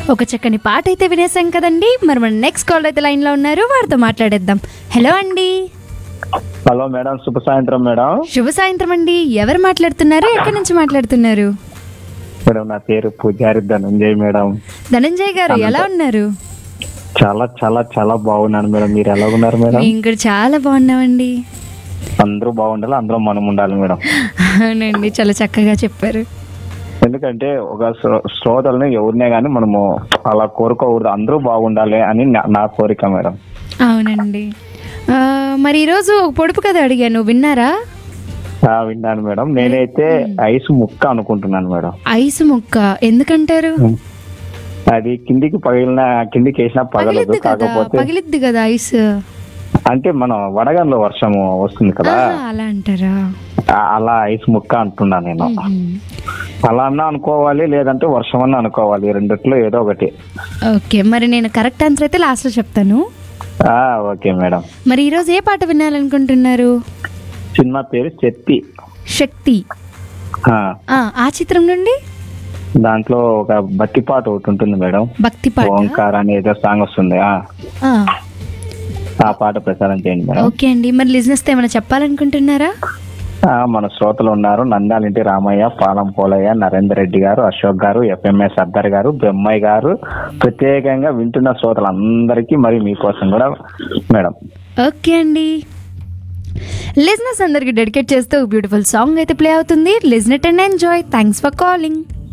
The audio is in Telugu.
ఒక చక్కని పాట అయితే వినేసాం కదండి మరి మన నెక్స్ట్ కాల్ అయితే లైన్లో ఉన్నారు వారితో మాట్లాడేద్దాం హలో అండి హలో మేడం శుభ సాయంత్రం మేడం శుభ సాయంత్రం అండి ఎవరు మాట్లాడుతున్నారు ఎక్కడి నుంచి మాట్లాడుతున్నారు మేడం నా పేరు పూజారి ధనంజయ్ మేడం ధనంజయ్ గారు ఎలా ఉన్నారు చాలా చాలా చాలా బాగున్నాను మేడం మీరు ఎలా ఉన్నారు మేడం మేము కూడా చాలా బాగున్నామండి అందరూ బాగుండాలి అందరూ మనం ఉండాలి మేడం అవునండి చాలా చక్కగా చెప్పారు ఎందుకంటే ఒక శ్రో- శ్రోతల్ని ఎవరినే గానీ మనము అలా కోరుకోకూడదు అందరూ బాగుండాలి అని నా- నా కోరిక మేడం అవునండి ఆ, మరి ఈరోజు ఒక పొడుపు కథ అడిగాను విన్నారా ఆ, విన్నాను మేడం నేనైతే ఐస్ ముక్క అనుకుంటున్నాను మేడం ఐస్ ముక్క ఎందుకంటారు అది కిందికి పగిలిన కిందికి వేసినా పగలదు పగిలిద్ది కదా కాకపోతే పగిలిద్ది కదా ఐస్ అంటే మనం వడగంలో వర్షము వస్తుంది కదా ఆహా, అలా అంటారా ఆ- అలా ఐస్ ముక్క అంటున్నా నేను మ్మ్. అలా అన్నా అనుకోవాలి లేదంటే వర్షం అన్న అనుకోవాలి రెండిట్లో ఏదో ఒకటి ఓకే మరి నేను కరెక్ట్ ఆన్సర్ అయితే లాస్ట్లో చెప్తాను ఆ ఓకే మేడం మరి ఈరోజు ఏ పాట వినాలనుకుంటున్నారు సినిమా పేరు చెత్తి శక్తి ఆ, ఆ, ఆ చిత్రం నుండి దాంట్లో ఒక భక్తి పాట ఒకటి ఉంటుంది మేడం భక్తి పాట ఓంకార్ అనే ఏదో సాంగ్ వస్తుంది ఆ ఆ, ఆ పాట ప్రసారం చేయండి మేడం ఓకే అండి మరి లిజినెస్ ఏమైనా చెప్పాలనుకుంటున్నారా ఆ, మన శ్రోతలు ఉన్నారు నందాలింటి రామయ్య పాలం పోలయ్య నరేందర్ రెడ్డి గారు అశోక్ గారు ఎఫ్ఎంఏ సర్దార్ గారు బెమ్మయ్య గారు ప్రత్యేకంగా వింటున్న శ్రోతలందరికీ మరి మీకోసం కూడా మేడం ఓకే అండి లిజినెస్ అందరికి డెడికేట్ చేస్తూ బ్యూటిఫుల్ సాంగ్ అయితే ప్లే అవుతుంది listen and enjoy thanks for calling